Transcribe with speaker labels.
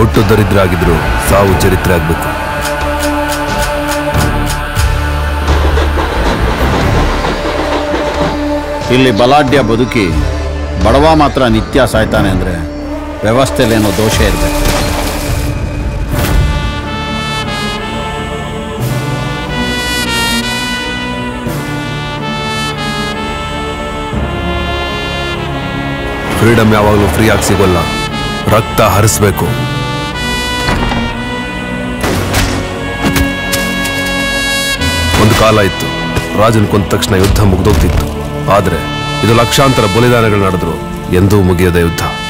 Speaker 1: ಹುಟ್ಟು ದರಿದ್ರ ಆಗಿದ್ರು ಸಾವು ಚರಿತ್ರೆ ಆಗ್ಬೇಕು
Speaker 2: ಇಲ್ಲಿ ಬಲಾಢ್ಯ ಬದುಕಿ ಬಡವ ಮಾತ್ರ ನಿತ್ಯ ಸಾಯ್ತಾನೆ ಅಂದರೆ ವ್ಯವಸ್ಥೆಲೇನೋ ದೋಷ ಇರಬೇಕು
Speaker 1: ಫ್ರೀಡಮ್ ಯಾವಾಗಲೂ ಫ್ರೀ ಆಗಿ ಸಿಗೋಲ್ಲ ರಕ್ತ ಹರಿಸ್ಬೇಕು ಒಂದು ಕಾಲ ಇತ್ತು ರಾಜನ್ ಕೊಂದ ತಕ್ಷಣ ಯುದ್ಧ ಮುಗ್ದೋಗ್ತಿತ್ತು ಆದ್ರೆ ಇದು ಲಕ್ಷಾಂತರ ಬಲಿದಾನಗಳು ನಡೆದ್ರು ಎಂದೂ ಮುಗಿಯದ ಯುದ್ಧ